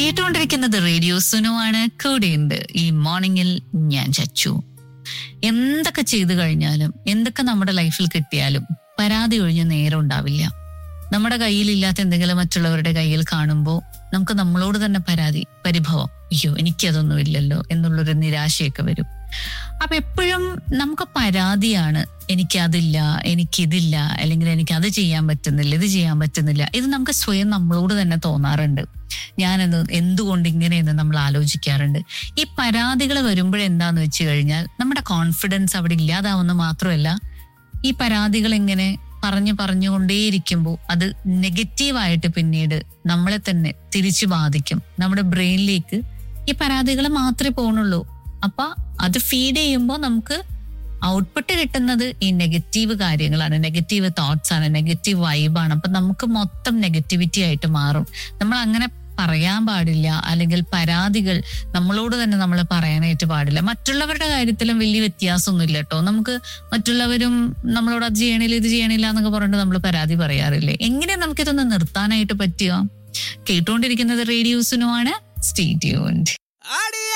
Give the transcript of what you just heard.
കേട്ടുകൊണ്ടിരിക്കുന്നത് റേഡിയോ സുനുവാണ് കൂടെയുണ്ട് ഈ മോർണിംഗിൽ ഞാൻ ചച്ചു എന്തൊക്കെ ചെയ്തു കഴിഞ്ഞാലും എന്തൊക്കെ നമ്മുടെ ലൈഫിൽ കിട്ടിയാലും പരാതി ഒഴിഞ്ഞ് നേരം ഉണ്ടാവില്ല നമ്മുടെ കയ്യിലില്ലാത്ത എന്തെങ്കിലും മറ്റുള്ളവരുടെ കയ്യിൽ കാണുമ്പോൾ നമുക്ക് നമ്മളോട് തന്നെ പരാതി പരിഭവം അയ്യോ എനിക്കതൊന്നും ഇല്ലല്ലോ എന്നുള്ളൊരു നിരാശയൊക്കെ വരും അപ്പൊ എപ്പോഴും നമുക്ക് പരാതിയാണ് എനിക്കതില്ല എനിക്കിതില്ല അല്ലെങ്കിൽ എനിക്ക് അത് ചെയ്യാൻ പറ്റുന്നില്ല ഇത് ചെയ്യാൻ പറ്റുന്നില്ല ഇത് നമുക്ക് സ്വയം നമ്മളോട് തന്നെ തോന്നാറുണ്ട് ഞാനെന്ന് എന്തുകൊണ്ട് ഇങ്ങനെയെന്ന് നമ്മൾ ആലോചിക്കാറുണ്ട് ഈ പരാതികൾ വരുമ്പോഴെന്താന്ന് വെച്ച് കഴിഞ്ഞാൽ നമ്മുടെ കോൺഫിഡൻസ് അവിടെ ഇല്ലാതാവുന്ന മാത്രമല്ല ഈ പരാതികൾ ഇങ്ങനെ പറഞ്ഞു പറഞ്ഞുകൊണ്ടേയിരിക്കുമ്പോൾ അത് നെഗറ്റീവായിട്ട് പിന്നീട് നമ്മളെ തന്നെ തിരിച്ചു ബാധിക്കും നമ്മുടെ ബ്രെയിനിലേക്ക് ഈ പരാതികൾ മാത്രമേ പോകണുള്ളൂ അപ്പൊ അത് ഫീഡ് ചെയ്യുമ്പോൾ നമുക്ക് ഔട്ട്പുട്ട് കിട്ടുന്നത് ഈ നെഗറ്റീവ് കാര്യങ്ങളാണ് നെഗറ്റീവ് തോട്ട്സ് ആണ് നെഗറ്റീവ് വൈബാണ് അപ്പൊ നമുക്ക് മൊത്തം നെഗറ്റിവിറ്റി ആയിട്ട് മാറും നമ്മൾ അങ്ങനെ പറയാൻ പാടില്ല അല്ലെങ്കിൽ പരാതികൾ നമ്മളോട് തന്നെ നമ്മൾ പറയാനായിട്ട് പാടില്ല മറ്റുള്ളവരുടെ കാര്യത്തിലും വലിയ വ്യത്യാസമൊന്നുമില്ല കേട്ടോ നമുക്ക് മറ്റുള്ളവരും നമ്മളോട് അത് ചെയ്യണില്ല ഇത് ചെയ്യണില്ല എന്നൊക്കെ പറഞ്ഞിട്ട് നമ്മൾ പരാതി പറയാറില്ലേ എങ്ങനെ നമുക്കിതൊന്ന് നിർത്താനായിട്ട് പറ്റുക കേട്ടുകൊണ്ടിരിക്കുന്നത് റേഡിയോസിനുമാണ് സ്റ്റേ ട്യൂൺഡ് ആടി